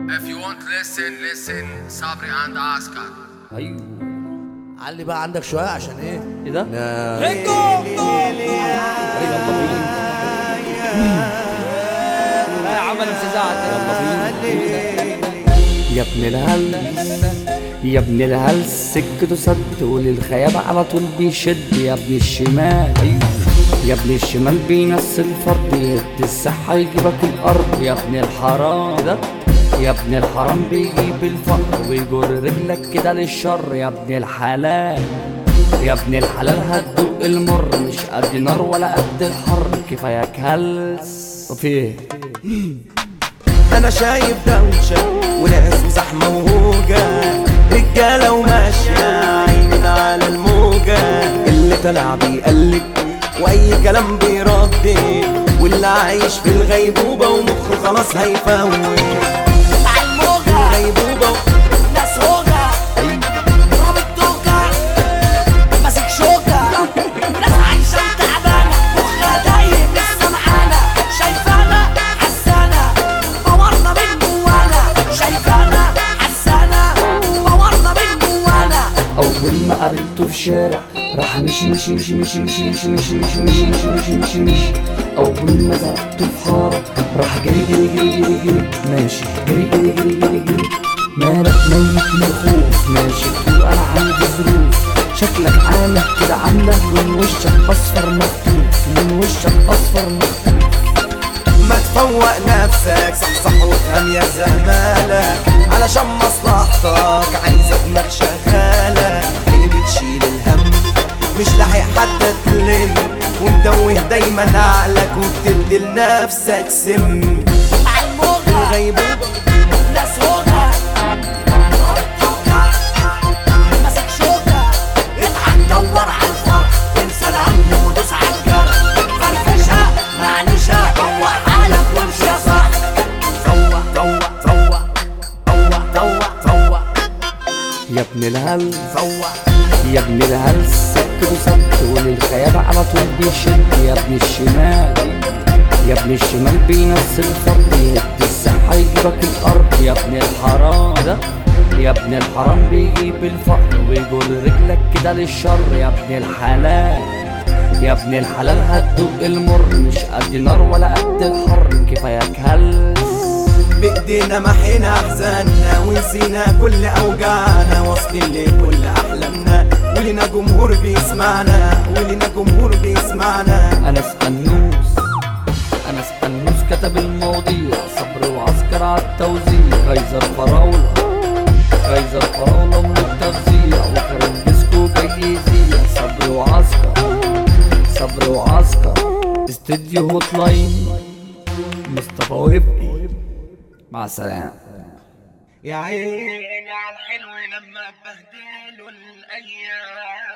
If you want listen, listen صبري and Oscar ايوه علي بقى عندك شويه عشان ايه ايه ده؟ لا. لا يا عم انا انفزعت يلا بينا يا ابن الهلس يا ابن الهلس سكته سد وللخياب على طول بيشد يا ابن الشمال يا ابن الشمال بينسى الفرد يدي الصحة يجيبك الأرض يا ابن الحرام ده يا ابن الحرام بيجيب الفقر ويجر رجلك كده للشر يا ابن الحلال يا ابن الحلال هتدوق المر مش قد نار ولا قد الحر كفاياك هلس وفي ايه؟ انا شايف دوشة وناس وزحمة وهوجة رجالة وماشية عينين على الموجة اللي طلع بيقلب واي كلام بيردد واللي عايش في الغيبوبة ومخه خلاص هيفوت مع الموجة غيبوبة ناس هوجة ضربت توجة ماسك شوكة ناس عايشة وتعبانة مخها دايب لسه معانا شايفانا حسانا باورنا من جوانا شايفانا حسانا باورنا من جوانا أول ما قابلته في شارع راح مشي مشي مشي مشي مشي مشي مشي مشي مشي مشي مشي مشي مشي أول ما زرعته في حارة راح جري جري جري جري جري ماشي جري جري جري جري جري مالك ميت من الخوف ماشي تقول أنا عندي ظروف شكلك عامل كده عاملة من وشك أصفر مخطوف من وشك أصفر مخطوف ما تفوق نفسك صحصح وافهم يا زمالك علشان مصلحتك عايزة دماغ شغالة اللي بتشيل الهم مش لاحق حتى تلم ومتوه دايما عقلك وبتدي لنفسك سم مع الموجة غيبوبة ناس هوجة ضربت توجة ماسك شوكة اضحك دور على الفرح انسى الهم ودوس على الجرح فرفشها معنشها روق حالك وامشي يا صاحبي فوق فوق فوق فوق فوق فوق يا ابن الهلس فوق يا ابن الهلس سكته سبت وللخياب على طول بيشد يا ابن الشمال يا ابن الشمال بينسى الفرد يدي الصحة يجيبك الأرض يا ابن الحرام ده يا ابن الحرام بيجيب الفقر ويجر رجلك كده للشر يا ابن الحلال يا ابن الحلال هتدوق المر مش قد نار ولا قد الحر كفاياك هلس بايدينا محينا احزاننا ونسينا كل اوجاعنا واصلين لكل احلامنا ولنا جمهور بيسمعنا ولنا جمهور بيسمعنا انا اسقنوس انا اسقنوس كتب المواضيع صبر وعسكر على التوزيع كايزر فراولة كايزر فراولة من التوزيع وكريم بيسكو جاي يذيع صبر وعسكر صبر وعسكر استديو هوت لاين مصطفى وفقي مع السلامة يا عيني على الحلو لما بهدلوا الايام